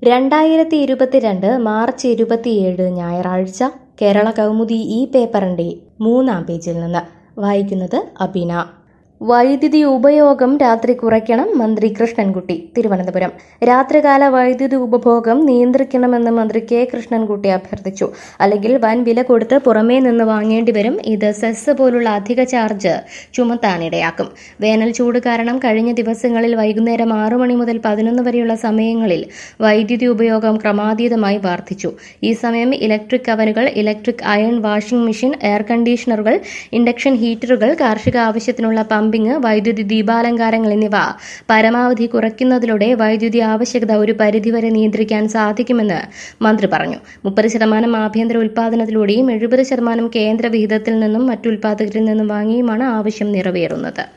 രണ്ടായിരത്തി ഇരുപത്തിരണ്ട് മാർച്ച് ഇരുപത്തിയേഴ് ഞായറാഴ്ച കേരള കൗമുദി ഈ പേപ്പറിന്റെ മൂന്നാം പേജിൽ നിന്ന് വായിക്കുന്നത് അബിന വൈദ്യുതി ഉപയോഗം രാത്രി കുറയ്ക്കണം മന്ത്രി കൃഷ്ണൻകുട്ടി തിരുവനന്തപുരം രാത്രികാല വൈദ്യുതി ഉപഭോഗം നിയന്ത്രിക്കണമെന്ന് മന്ത്രി കെ കൃഷ്ണൻകുട്ടി അഭ്യർത്ഥിച്ചു അല്ലെങ്കിൽ വൻ വില കൊടുത്ത് പുറമേ നിന്ന് വാങ്ങേണ്ടി വരും ഇത് സെസ് പോലുള്ള അധിക ചാർജ് ചുമത്താനിടയാക്കും വേനൽ ചൂട് കാരണം കഴിഞ്ഞ ദിവസങ്ങളിൽ വൈകുന്നേരം ആറു മണി മുതൽ പതിനൊന്ന് വരെയുള്ള സമയങ്ങളിൽ വൈദ്യുതി ഉപയോഗം ക്രമാതീതമായി വർദ്ധിച്ചു ഈ സമയം ഇലക്ട്രിക് അവനുകൾ electric iron washing machine air കണ്ടീഷണറുകൾ ഇൻഡക്ഷൻ ഹീറ്ററുകൾ കാർഷിക ആവശ്യത്തിനുള്ള പമ്പിംഗ് വൈദ്യുതി ദീപാലങ്കാരങ്ങൾ എന്നിവ പരമാവധി കുറയ്ക്കുന്നതിലൂടെ വൈദ്യുതി ആവശ്യകത ഒരു പരിധിവരെ നിയന്ത്രിക്കാൻ സാധിക്കുമെന്ന് മന്ത്രി പറഞ്ഞു മുപ്പത് ശതമാനം ആഭ്യന്തര ഉൽപാദനത്തിലൂടെയും എഴുപത് ശതമാനം കേന്ദ്ര വിഹിതത്തിൽ നിന്നും മറ്റു ഉൽപാദകരിൽ നിന്നും വാങ്ങിയുമാണ് ആവശ്യം നിറവേറുന്നത്